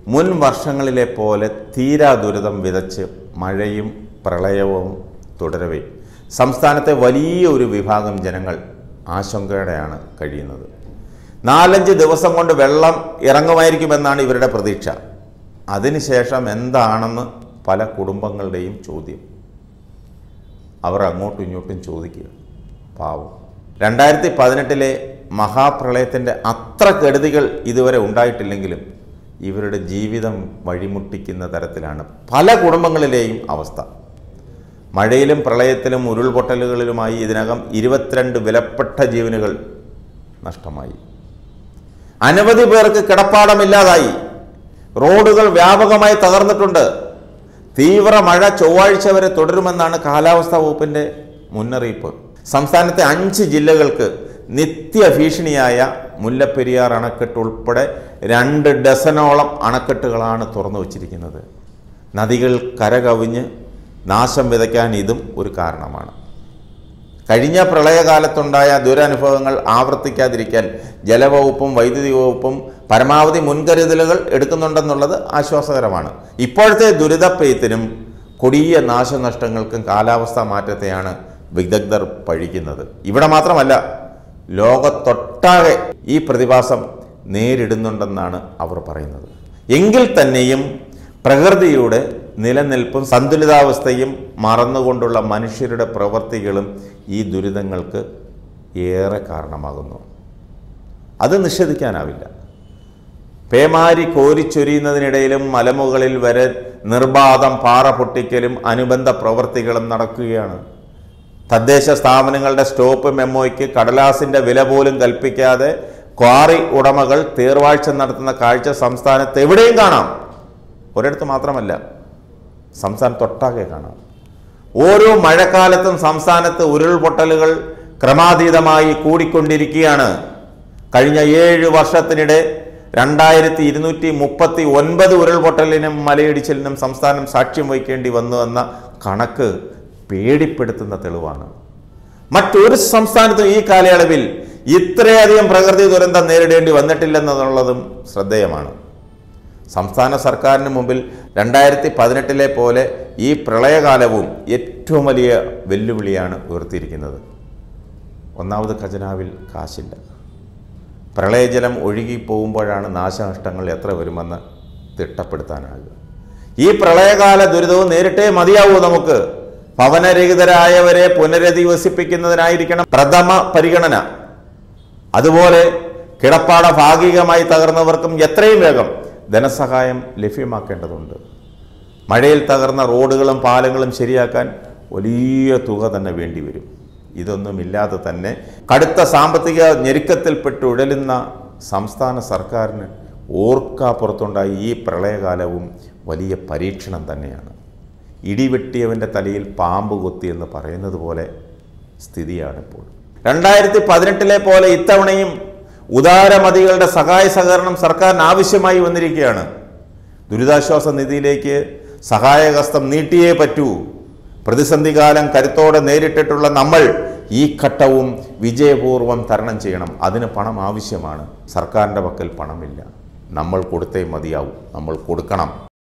മുൻ വർഷങ്ങളിലെ പോലെ തീരാ ദുരിതം വിതച്ച് മഴയും പ്രളയവും തുടരവേ സംസ്ഥാനത്തെ വലിയ ഒരു വിഭാഗം ജനങ്ങൾ ആശങ്കയോടെയാണ് കഴിയുന്നത് നാലഞ്ച് ദിവസം കൊണ്ട് വെള്ളം ഇറങ്ങുമായിരിക്കുമെന്നാണ് ഇവരുടെ പ്രതീക്ഷ അതിനുശേഷം എന്താണെന്ന് പല കുടുംബങ്ങളുടെയും ചോദ്യം അവർ അങ്ങോട്ടും ഇങ്ങോട്ടും ചോദിക്കുക പാവം രണ്ടായിരത്തി പതിനെട്ടിലെ മഹാപ്രളയത്തിൻ്റെ അത്ര കെടുതികൾ ഇതുവരെ ഉണ്ടായിട്ടില്ലെങ്കിലും ഇവരുടെ ജീവിതം വഴിമുട്ടിക്കുന്ന തരത്തിലാണ് പല കുടുംബങ്ങളിലെയും അവസ്ഥ മഴയിലും പ്രളയത്തിലും ഉരുൾപൊട്ടലുകളിലുമായി ഇതിനകം ഇരുപത്തിരണ്ട് വിലപ്പെട്ട ജീവനുകൾ നഷ്ടമായി അനവധി പേർക്ക് കിടപ്പാടമില്ലാതായി റോഡുകൾ വ്യാപകമായി തകർന്നിട്ടുണ്ട് തീവ്ര മഴ ചൊവ്വാഴ്ച വരെ തുടരുമെന്നാണ് കാലാവസ്ഥാ വകുപ്പിൻ്റെ മുന്നറിയിപ്പ് സംസ്ഥാനത്തെ അഞ്ച് ജില്ലകൾക്ക് നിത്യഭീഷണിയായ മുല്ലപ്പെരിയാർ അണക്കെട്ട് ഉൾപ്പെടെ രണ്ട് ഡസനോളം അണക്കെട്ടുകളാണ് തുറന്നു വച്ചിരിക്കുന്നത് നദികൾ കരകവിഞ്ഞ് നാശം വിതയ്ക്കാൻ ഇതും ഒരു കാരണമാണ് കഴിഞ്ഞ പ്രളയകാലത്തുണ്ടായ ദുരനുഭവങ്ങൾ ആവർത്തിക്കാതിരിക്കാൻ ജലവകുപ്പും വൈദ്യുതി വകുപ്പും പരമാവധി മുൻകരുതലുകൾ എടുക്കുന്നുണ്ടെന്നുള്ളത് ആശ്വാസകരമാണ് ഇപ്പോഴത്തെ ദുരിതപ്പെയ്ത്തിനും കൊടിയ നാശനഷ്ടങ്ങൾക്കും കാലാവസ്ഥാ മാറ്റത്തെയാണ് വിദഗ്ധർ പഴിക്കുന്നത് ഇവിടെ മാത്രമല്ല ലോകത്തൊട്ടാകെ ഈ പ്രതിഭാസം നേരിടുന്നുണ്ടെന്നാണ് അവർ പറയുന്നത് എങ്കിൽ തന്നെയും പ്രകൃതിയുടെ നിലനിൽപ്പും സന്തുലിതാവസ്ഥയും മറന്നുകൊണ്ടുള്ള മനുഷ്യരുടെ പ്രവൃത്തികളും ഈ ദുരിതങ്ങൾക്ക് ഏറെ കാരണമാകുന്നു അത് നിഷേധിക്കാനാവില്ല പേമാരി കോരിച്ചൊരിയുന്നതിനിടയിലും മലമുകളിൽ വരെ നിർബാധം പാറ പൊട്ടിക്കലും അനുബന്ധ പ്രവൃത്തികളും നടക്കുകയാണ് തദ്ദേശ സ്ഥാപനങ്ങളുടെ സ്റ്റോപ്പ് മെമ്മോയ്ക്ക് കടലാസിന്റെ വില പോലും കൽപ്പിക്കാതെ ക്വാറി ഉടമകൾ തീർവാഴ്ച നടത്തുന്ന കാഴ്ച സംസ്ഥാനത്ത് എവിടെയും കാണാം ഒരിടത്ത് മാത്രമല്ല സംസ്ഥാനത്തൊട്ടാകെ കാണാം ഓരോ മഴക്കാലത്തും സംസ്ഥാനത്ത് ഉരുൾപൊട്ടലുകൾ ക്രമാതീതമായി കൂടിക്കൊണ്ടിരിക്കുകയാണ് കഴിഞ്ഞ ഏഴ് വർഷത്തിനിടെ രണ്ടായിരത്തി ഇരുന്നൂറ്റി മുപ്പത്തി ഒൻപത് ഉരുൾപൊട്ടലിനും മലയിടിച്ചിലിനും സംസ്ഥാനം സാക്ഷ്യം വഹിക്കേണ്ടി വന്നു എന്ന കണക്ക് പേടിപ്പെടുത്തുന്ന തെളിവാണ് മറ്റൊരു സംസ്ഥാനത്തും ഈ കാലയളവിൽ ഇത്രയധികം പ്രകൃതി ദുരന്തം നേരിടേണ്ടി വന്നിട്ടില്ലെന്നുള്ളതും ശ്രദ്ധേയമാണ് സംസ്ഥാന സർക്കാരിന് മുമ്പിൽ രണ്ടായിരത്തി പതിനെട്ടിലെ പോലെ ഈ പ്രളയകാലവും ഏറ്റവും വലിയ വെല്ലുവിളിയാണ് ഉയർത്തിയിരിക്കുന്നത് ഒന്നാമത് ഖജനാവിൽ കാശില്ല പ്രളയജലം ഒഴുകിപ്പോകുമ്പോഴാണ് നാശനഷ്ടങ്ങൾ എത്ര വരുമെന്ന് തിട്ടപ്പെടുത്താനാകുക ഈ പ്രളയകാല ദുരിതവും നേരിട്ടേ മതിയാവൂ നമുക്ക് ഭവനരഹിതരായവരെ പുനരധിവസിപ്പിക്കുന്നതിനായിരിക്കണം പ്രഥമ പരിഗണന അതുപോലെ കിടപ്പാട ഭാഗികമായി തകർന്നവർക്കും എത്രയും വേഗം ധനസഹായം ലഭ്യമാക്കേണ്ടതുണ്ട് മഴയിൽ തകർന്ന റോഡുകളും പാലങ്ങളും ശരിയാക്കാൻ വലിയ തുക തന്നെ വേണ്ടിവരും ഇതൊന്നുമില്ലാതെ തന്നെ കടുത്ത സാമ്പത്തിക ഞെരുക്കത്തിൽപ്പെട്ട് ഉഴലുന്ന സംസ്ഥാന സർക്കാരിന് ഓർക്കാപ്പുറത്തുണ്ടായ ഈ പ്രളയകാലവും വലിയ പരീക്ഷണം തന്നെയാണ് ഇടിവെട്ടിയവൻ്റെ തലയിൽ പാമ്പ് കൊത്തി എന്ന് പറയുന്നത് പോലെ സ്ഥിതിയാണിപ്പോൾ രണ്ടായിരത്തി പതിനെട്ടിലെ പോലെ ഇത്തവണയും ഉദാരമതികളുടെ സഹായ സഹകരണം സർക്കാരിന് ആവശ്യമായി വന്നിരിക്കുകയാണ് ദുരിതാശ്വാസ നിധിയിലേക്ക് സഹായഹസ്തം നീട്ടിയേ പറ്റൂ പ്രതിസന്ധി കാലം കരുത്തോടെ നേരിട്ടിട്ടുള്ള നമ്മൾ ഈ ഘട്ടവും വിജയപൂർവ്വം തരണം ചെയ്യണം അതിന് പണം ആവശ്യമാണ് സർക്കാരിൻ്റെ പക്കൽ പണമില്ല നമ്മൾ കൊടുത്തേ മതിയാവും നമ്മൾ കൊടുക്കണം